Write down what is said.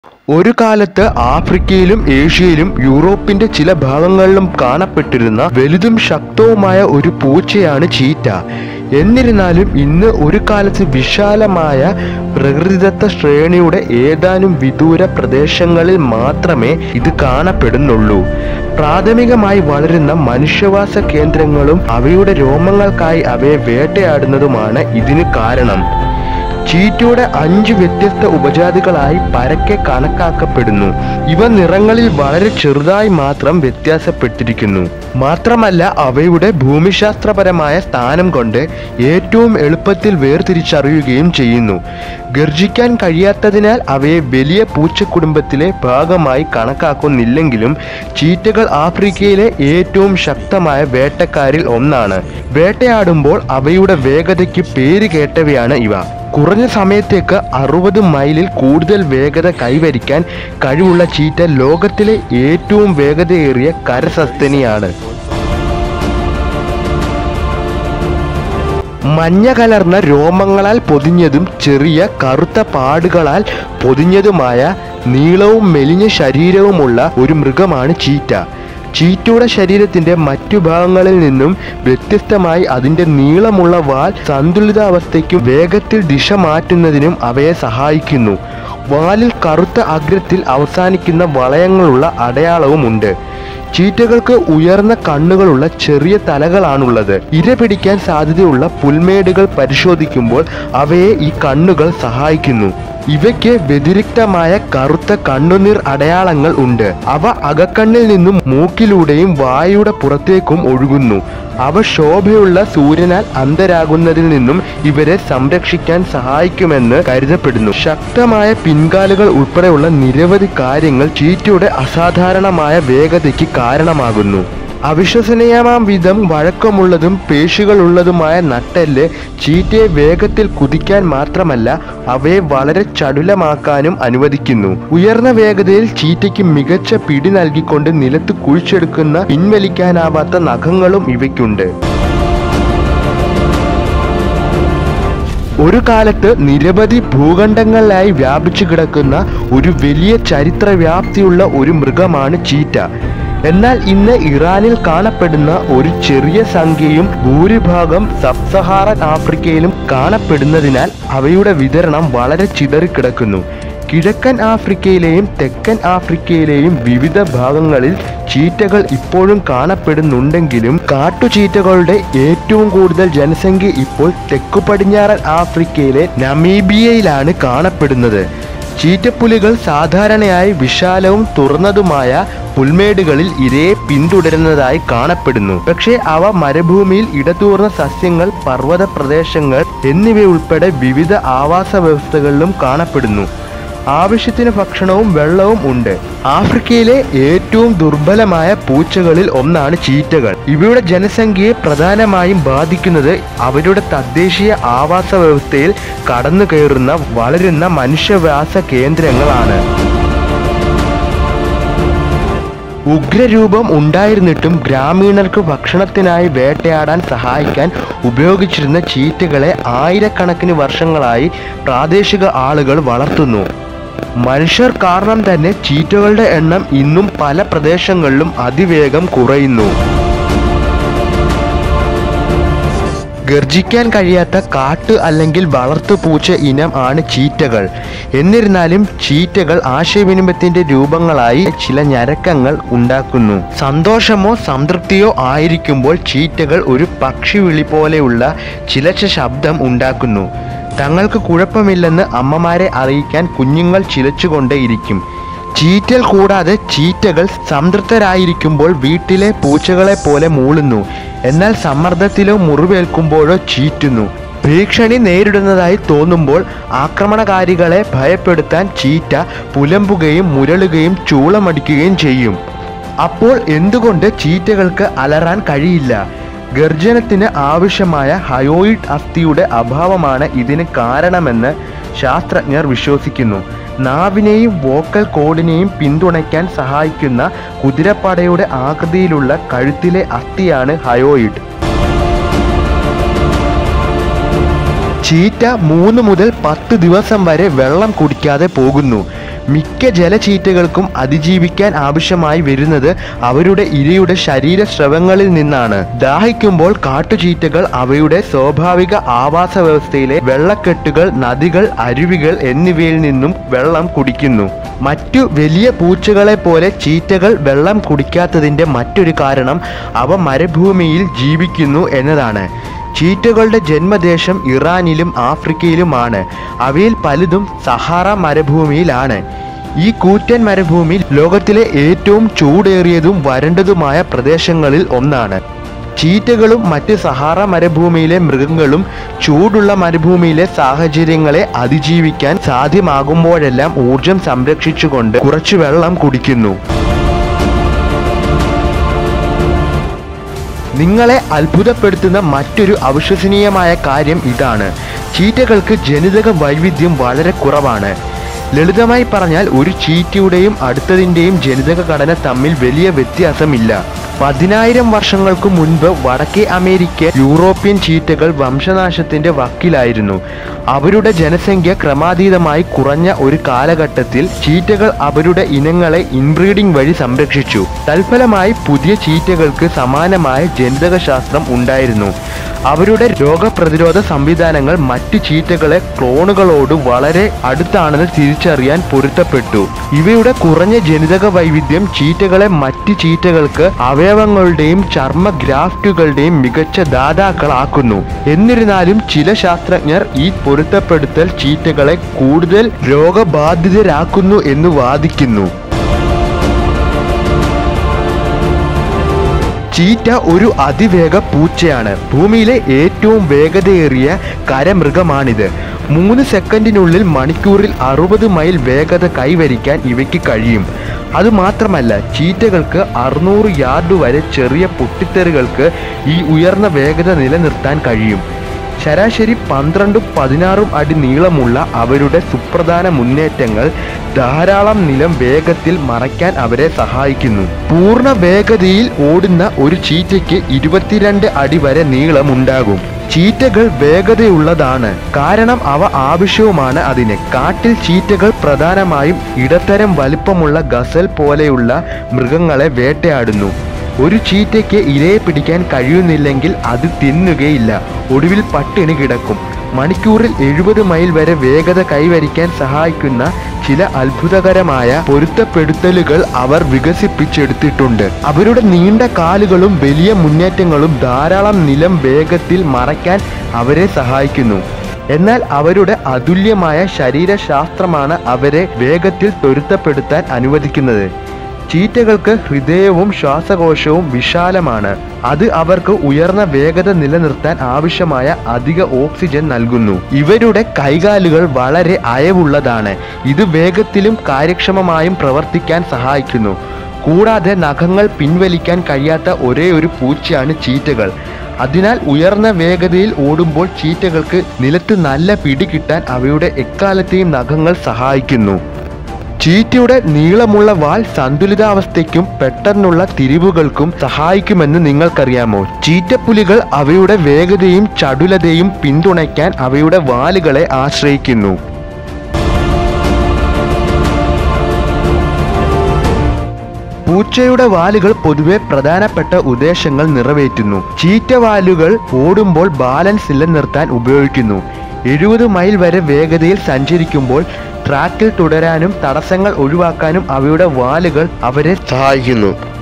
ഒരു കാലത്ത് ആഫ്രിക്കയിലും ഏഷ്യയിലും യൂറോപ്പിന്റെ ചില ഭാഗങ്ങളിലും കാണപ്പെട്ടിരുന്ന വലുതും ശക്തവുമായ ഒരു പൂച്ചയാണ് ചീറ്റ എന്നിരുന്നാലും ഇന്ന് ഒരു കാലത്ത് വിശാലമായ പ്രകൃതിദത്ത ശ്രേണിയുടെ ഏതാനും വിദൂര പ്രദേശങ്ങളിൽ മാത്രമേ ഇത് കാണപ്പെടുന്നുള്ളൂ പ്രാഥമികമായി വളരുന്ന മനുഷ്യവാസ കേന്ദ്രങ്ങളും അവയുടെ രോമങ്ങൾക്കായി അവയെ വേട്ടയാടുന്നതുമാണ് ഇതിന് കാരണം ചീറ്റയുടെ അഞ്ച് വ്യത്യസ്ത ഉപജാതികളായി പരക്കെ കണക്കാക്കപ്പെടുന്നു ഇവ നിറങ്ങളിൽ വളരെ ചെറുതായി മാത്രം വ്യത്യാസപ്പെട്ടിരിക്കുന്നു മാത്രമല്ല അവയുടെ ഭൂമിശാസ്ത്രപരമായ സ്ഥാനം കൊണ്ട് ഏറ്റവും എളുപ്പത്തിൽ വേർതിരിച്ചറിയുകയും ചെയ്യുന്നു ഗർജിക്കാൻ കഴിയാത്തതിനാൽ അവയെ വലിയ പൂച്ചക്കുടുംബത്തിലെ ഭാഗമായി കണക്കാക്കുന്നില്ലെങ്കിലും ചീറ്റകൾ ആഫ്രിക്കയിലെ ഏറ്റവും ശക്തമായ വേട്ടക്കാരിൽ ഒന്നാണ് വേട്ടയാടുമ്പോൾ അവയുടെ വേഗതയ്ക്ക് പേര് കേട്ടവയാണ് ഇവ കുറഞ്ഞ സമയത്തേക്ക് അറുപത് മൈലിൽ കൂടുതൽ വേഗത കൈവരിക്കാൻ കഴിവുള്ള ചീറ്റ ലോകത്തിലെ ഏറ്റവും വേഗതയേറിയ കരസസ്തനിയാണ് മഞ്ഞ കലർന്ന രോമങ്ങളാൽ പൊതിഞ്ഞതും ചെറിയ കറുത്ത പാടുകളാൽ പൊതിഞ്ഞതുമായ നീളവും മെലിഞ്ഞ ശരീരവുമുള്ള ഒരു മൃഗമാണ് ചീറ്റ ചീറ്റയുടെ ശരീരത്തിന്റെ മറ്റു ഭാഗങ്ങളിൽ നിന്നും വ്യത്യസ്തമായി അതിന്റെ നീളമുള്ള വാൽ സന്തുലിതാവസ്ഥയ്ക്കും വേഗത്തിൽ ദിശ മാറ്റുന്നതിനും അവയെ സഹായിക്കുന്നു വാലിൽ കറുത്ത അഗ്രത്തിൽ അവസാനിക്കുന്ന വളയങ്ങളുള്ള അടയാളവുമുണ്ട് ചീറ്റകൾക്ക് ഉയർന്ന കണ്ണുകളുള്ള ചെറിയ തലകളാണുള്ളത് ഇര പിടിക്കാൻ സാധ്യതയുള്ള പുൽമേടുകൾ പരിശോധിക്കുമ്പോൾ അവയെ ഈ കണ്ണുകൾ സഹായിക്കുന്നു ഇവയ്ക്ക് വ്യതിരിക്തമായ കറുത്ത കണ്ണുനീർ അടയാളങ്ങൾ ഉണ്ട് അവ അകക്കണ്ണിൽ നിന്നും മൂക്കിലൂടെയും വായുടെ പുറത്തേക്കും ഒഴുകുന്നു അവ ശോഭയുള്ള സൂര്യനാൽ അന്ധരാകുന്നതിൽ നിന്നും ഇവരെ സംരക്ഷിക്കാൻ സഹായിക്കുമെന്ന് കരുതപ്പെടുന്നു ശക്തമായ പിൻകാലുകൾ ഉൾപ്പെടെയുള്ള നിരവധി കാര്യങ്ങൾ ചീറ്റയുടെ അസാധാരണമായ വേഗതയ്ക്ക് കാരണമാകുന്നു അവിശ്വസനീയമാം വിധം വഴക്കമുള്ളതും പേശികളുള്ളതുമായ നട്ടെല്ല് ചീറ്റയെ വേഗത്തിൽ കുതിക്കാൻ മാത്രമല്ല അവയെ വളരെ ചടുലമാക്കാനും അനുവദിക്കുന്നു ഉയർന്ന വേഗതയിൽ ചീറ്റയ്ക്ക് മികച്ച പിടി നൽകിക്കൊണ്ട് നിലത്ത് കുഴിച്ചെടുക്കുന്ന പിൻവലിക്കാനാവാത്ത നഖങ്ങളും ഇവയ്ക്കുണ്ട് ഒരു കാലത്ത് നിരവധി ഭൂഖണ്ഡങ്ങളിലായി വ്യാപിച്ചു കിടക്കുന്ന ഒരു വലിയ ചരിത്ര വ്യാപ്തിയുള്ള ഒരു മൃഗമാണ് ചീറ്റ എന്നാൽ ഇന്ന് ഇറാനിൽ കാണപ്പെടുന്ന ഒരു ചെറിയ സംഖ്യയും ഭൂരിഭാഗം സബ് സഹാറൻ ആഫ്രിക്കയിലും കാണപ്പെടുന്നതിനാൽ അവയുടെ വിതരണം വളരെ ചിതറിക്കിടക്കുന്നു കിഴക്കൻ ആഫ്രിക്കയിലെയും തെക്കൻ ആഫ്രിക്കയിലെയും വിവിധ ഭാഗങ്ങളിൽ ചീറ്റകൾ ഇപ്പോഴും കാണപ്പെടുന്നുണ്ടെങ്കിലും കാട്ടുചീറ്റകളുടെ ഏറ്റവും കൂടുതൽ ജനസംഖ്യ ഇപ്പോൾ തെക്കു പടിഞ്ഞാറൻ ആഫ്രിക്കയിലെ നമീബിയയിലാണ് കാണപ്പെടുന്നത് ചീറ്റപ്പുലികൾ സാധാരണയായി വിശാലവും തുറന്നതുമായ പുൽമേടുകളിൽ ഇരയെ പിന്തുടരുന്നതായി കാണപ്പെടുന്നു പക്ഷേ അവ മരുഭൂമിയിൽ ഇടതൂർന്ന സസ്യങ്ങൾ പർവ്വത പ്രദേശങ്ങൾ എന്നിവയുൾപ്പെടെ വിവിധ ആവാസ വ്യവസ്ഥകളിലും കാണപ്പെടുന്നു ആവശ്യത്തിന് ഭക്ഷണവും വെള്ളവും ഉണ്ട് ആഫ്രിക്കയിലെ ഏറ്റവും ദുർബലമായ പൂച്ചകളിൽ ഒന്നാണ് ചീറ്റകൾ ഇവയുടെ ജനസംഖ്യയെ പ്രധാനമായും ബാധിക്കുന്നത് അവരുടെ തദ്ദേശീയ ആവാസ വ്യവസ്ഥയിൽ കടന്നു കയറുന്ന വളരുന്ന മനുഷ്യവാസ കേന്ദ്രങ്ങളാണ് ഉഗ്രരൂപം ഉണ്ടായിരുന്നിട്ടും ഗ്രാമീണർക്ക് ഭക്ഷണത്തിനായി വേട്ടയാടാൻ സഹായിക്കാൻ ഉപയോഗിച്ചിരുന്ന ചീറ്റകളെ ആയിരക്കണക്കിന് വർഷങ്ങളായി പ്രാദേശിക ആളുകൾ വളർത്തുന്നു മനുഷ്യർ കാരണം തന്നെ ചീറ്റകളുടെ എണ്ണം ഇന്നും പല പ്രദേശങ്ങളിലും അതിവേഗം കുറയുന്നു ഗർജിക്കാൻ കഴിയാത്ത കാട്ട് അല്ലെങ്കിൽ വളർത്തു പൂച്ച ഇനം ആണ് ചീറ്റകൾ എന്നിരുന്നാലും ചീറ്റകൾ ആശയവിനിമയത്തിന്റെ രൂപങ്ങളായി ചില ഞരക്കങ്ങൾ ഉണ്ടാക്കുന്നു സന്തോഷമോ സംതൃപ്തിയോ ആയിരിക്കുമ്പോൾ ചീറ്റകൾ ഒരു പക്ഷി വിളി പോലെയുള്ള ചിലച്ച ശബ്ദം ഉണ്ടാക്കുന്നു തങ്ങൾക്ക് കുഴപ്പമില്ലെന്ന് അമ്മമാരെ അറിയിക്കാൻ കുഞ്ഞുങ്ങൾ ചിലച്ചുകൊണ്ടേയിരിക്കും ചീറ്റൽ കൂടാതെ ചീറ്റകൾ സംതൃപ്തരായിരിക്കുമ്പോൾ വീട്ടിലെ പൂച്ചകളെ പോലെ മൂളുന്നു എന്നാൽ സമ്മർദ്ദത്തിലോ മുറിവേൽക്കുമ്പോഴോ ചീറ്റുന്നു ഭീഷണി നേരിടുന്നതായി തോന്നുമ്പോൾ ആക്രമണകാരികളെ ഭയപ്പെടുത്താൻ ചീറ്റ പുലമ്പുകയും മുരളുകയും ചൂളമടിക്കുകയും ചെയ്യും അപ്പോൾ എന്തുകൊണ്ട് ചീറ്റകൾക്ക് അലറാൻ കഴിയില്ല ഗർജനത്തിന് ആവശ്യമായ ഹയോയിഡ് അസ്ഥിയുടെ അഭാവമാണ് ഇതിന് കാരണമെന്ന് ശാസ്ത്രജ്ഞർ വിശ്വസിക്കുന്നു നാവിനെയും വോക്കൽ കോഡിനെയും പിന്തുണയ്ക്കാൻ സഹായിക്കുന്ന കുതിരപ്പടയുടെ ആകൃതിയിലുള്ള കഴുത്തിലെ അസ്ഥിയാണ് ഹയോയിഡ് ചീറ്റ മൂന്ന് മുതൽ പത്ത് ദിവസം വരെ വെള്ളം കുടിക്കാതെ പോകുന്നു മിക്ക ജലചീറ്റകൾക്കും അതിജീവിക്കാൻ ആവശ്യമായി വരുന്നത് അവരുടെ ഇരയുടെ ശരീരസ്രവങ്ങളിൽ നിന്നാണ് ദാഹിക്കുമ്പോൾ കാട്ടുചീറ്റകൾ അവയുടെ സ്വാഭാവിക ആവാസ വ്യവസ്ഥയിലെ വെള്ളക്കെട്ടുകൾ നദികൾ അരുവികൾ എന്നിവയിൽ നിന്നും വെള്ളം കുടിക്കുന്നു മറ്റു വലിയ പൂച്ചകളെ പോലെ ചീറ്റകൾ വെള്ളം കുടിക്കാത്തതിൻ്റെ മറ്റൊരു കാരണം അവ മരുഭൂമിയിൽ ജീവിക്കുന്നു എന്നതാണ് ചീറ്റകളുടെ ജന്മദേശം ഇറാനിലും ആഫ്രിക്കയിലുമാണ് അവയിൽ പലതും സഹാറ മരുഭൂമിയിലാണ് ഈ കൂറ്റൻ മരുഭൂമി ലോകത്തിലെ ഏറ്റവും ചൂടേറിയതും വരണ്ടതുമായ പ്രദേശങ്ങളിൽ ഒന്നാണ് ചീറ്റകളും മറ്റ് സഹാറ മരുഭൂമിയിലെ മൃഗങ്ങളും ചൂടുള്ള മരുഭൂമിയിലെ സാഹചര്യങ്ങളെ അതിജീവിക്കാൻ സാധ്യമാകുമ്പോഴെല്ലാം ഊർജം സംരക്ഷിച്ചുകൊണ്ട് കുറച്ചു വെള്ളം കുടിക്കുന്നു നിങ്ങളെ അത്ഭുതപ്പെടുത്തുന്ന മറ്റൊരു അവിശ്വസനീയമായ കാര്യം ഇതാണ് ചീറ്റകൾക്ക് ജനിതക വൈവിധ്യം വളരെ കുറവാണ് ലളിതമായി പറഞ്ഞാൽ ഒരു ചീറ്റയുടെയും അടുത്തതിൻ്റെയും ജനിതക ഘടന തമ്മിൽ വലിയ വ്യത്യാസമില്ല പതിനായിരം വർഷങ്ങൾക്ക് മുൻപ് വടക്കേ അമേരിക്കൻ യൂറോപ്യൻ ചീറ്റകൾ വംശനാശത്തിന്റെ വക്കിലായിരുന്നു അവരുടെ ജനസംഖ്യ ക്രമാതീതമായി കുറഞ്ഞ ഒരു കാലഘട്ടത്തിൽ ചീറ്റകൾ അവരുടെ ഇനങ്ങളെ ഇൻബ്രീഡിംഗ് വഴി സംരക്ഷിച്ചു തൽഫലമായി പുതിയ ചീറ്റകൾക്ക് സമാനമായ ജനിതകശാസ്ത്രം ഉണ്ടായിരുന്നു അവരുടെ രോഗപ്രതിരോധ സംവിധാനങ്ങൾ മറ്റു ചീറ്റകളെ ക്ലോണുകളോട് വളരെ അടുത്താണെന്ന് തിരിച്ചറിയാൻ പൊരുത്തപ്പെട്ടു ഇവയുടെ കുറഞ്ഞ ജനിതക വൈവിധ്യം ചീറ്റകളെ മറ്റ് ചീറ്റകൾക്ക് അവയവങ്ങളുടെയും ചർമ്മ ഗ്രാഫ്റ്റുകളുടെയും മികച്ച ദാതാക്കളാക്കുന്നു എന്നിരുന്നാലും ചില ശാസ്ത്രജ്ഞർ ഈ പൊരുത്തപ്പെടുത്തൽ ചീറ്റകളെ കൂടുതൽ രോഗബാധിതരാക്കുന്നു എന്ന് വാദിക്കുന്നു ചീറ്റ ഒരു അതിവേഗ പൂച്ചയാണ് ഭൂമിയിലെ ഏറ്റവും വേഗതയേറിയ കരമൃഗമാണിത് മൂന്ന് സെക്കൻഡിനുള്ളിൽ മണിക്കൂറിൽ അറുപത് മൈൽ വേഗത കൈവരിക്കാൻ ഇവയ്ക്ക് കഴിയും അതുമാത്രമല്ല ചീറ്റകൾക്ക് അറുന്നൂറ് യാർഡ് വരെ ചെറിയ പൊട്ടിത്തെറികൾക്ക് ഈ ഉയർന്ന വേഗത നിലനിർത്താൻ കഴിയും ശരാശരി പന്ത്രണ്ടും പതിനാറും അടി നീളമുള്ള അവരുടെ സുപ്രധാന മുന്നേറ്റങ്ങൾ ധാരാളം നിലം വേഗത്തിൽ മറയ്ക്കാൻ അവരെ സഹായിക്കുന്നു പൂർണ്ണ വേഗതയിൽ ഓടുന്ന ഒരു ചീറ്റയ്ക്ക് ഇരുപത്തിരണ്ട് അടി വരെ നീളമുണ്ടാകും ചീറ്റകൾ വേഗതയുള്ളതാണ് കാരണം അവ ആവശ്യവുമാണ് അതിന് കാട്ടിൽ ചീറ്റകൾ പ്രധാനമായും ഇടത്തരം വലിപ്പമുള്ള ഗസൽ പോലെയുള്ള മൃഗങ്ങളെ വേട്ടയാടുന്നു ഒരു ചീറ്റയ്ക്ക് ഇരയെ പിടിക്കാൻ കഴിയുന്നില്ലെങ്കിൽ അത് തിന്നുകയില്ല ഒടുവിൽ പട്ടിണി കിടക്കും മണിക്കൂറിൽ എഴുപത് മൈൽ വരെ വേഗത കൈവരിക്കാൻ സഹായിക്കുന്ന ചില അത്ഭുതകരമായ പൊരുത്തപ്പെടുത്തലുകൾ അവർ വികസിപ്പിച്ചെടുത്തിട്ടുണ്ട് അവരുടെ നീണ്ട കാലുകളും വലിയ മുന്നേറ്റങ്ങളും ധാരാളം നിലം വേഗത്തിൽ മറയ്ക്കാൻ അവരെ സഹായിക്കുന്നു എന്നാൽ അവരുടെ അതുല്യമായ ശരീരശാസ്ത്രമാണ് അവരെ വേഗത്തിൽ ത്വരിതപ്പെടുത്താൻ അനുവദിക്കുന്നത് ചീറ്റകൾക്ക് ഹൃദയവും ശ്വാസകോശവും വിശാലമാണ് അത് അവർക്ക് ഉയർന്ന വേഗത നിലനിർത്താൻ ആവശ്യമായ അധിക ഓക്സിജൻ നൽകുന്നു ഇവരുടെ കൈകാലുകൾ വളരെ അയവുള്ളതാണ് ഇത് വേഗത്തിലും കാര്യക്ഷമമായും പ്രവർത്തിക്കാൻ സഹായിക്കുന്നു കൂടാതെ നഖങ്ങൾ പിൻവലിക്കാൻ കഴിയാത്ത ഒരേ ഒരു പൂച്ചയാണ് ചീറ്റകൾ അതിനാൽ ഉയർന്ന വേഗതയിൽ ഓടുമ്പോൾ ചീറ്റകൾക്ക് നിലത്ത് നല്ല പിടി കിട്ടാൻ അവയുടെ എക്കാലത്തെയും നഖങ്ങൾ സഹായിക്കുന്നു ചീറ്റയുടെ നീളമുള്ള വാൽ സന്തുലിതാവസ്ഥയ്ക്കും പെട്ടെന്നുള്ള തിരിവുകൾക്കും സഹായിക്കുമെന്ന് നിങ്ങൾക്കറിയാമോ ചീറ്റപ്പുലികൾ അവയുടെ വേഗതയും ചടുലതയും പിന്തുണയ്ക്കാൻ അവയുടെ വാലുകളെ ആശ്രയിക്കുന്നു പൂച്ചയുടെ വാലുകൾ പൊതുവെ പ്രധാനപ്പെട്ട ഉദ്ദേശങ്ങൾ നിറവേറ്റുന്നു ചീറ്റ വാലുകൾ ഓടുമ്പോൾ ബാലൻസ് നിലനിർത്താൻ ഉപയോഗിക്കുന്നു എഴുപത് മൈൽ വരെ വേഗതയിൽ സഞ്ചരിക്കുമ്പോൾ ട്രാക്കിൽ തുടരാനും തടസ്സങ്ങൾ ഒഴിവാക്കാനും അവയുടെ വാലുകൾ അവരെ സഹായിക്കുന്നു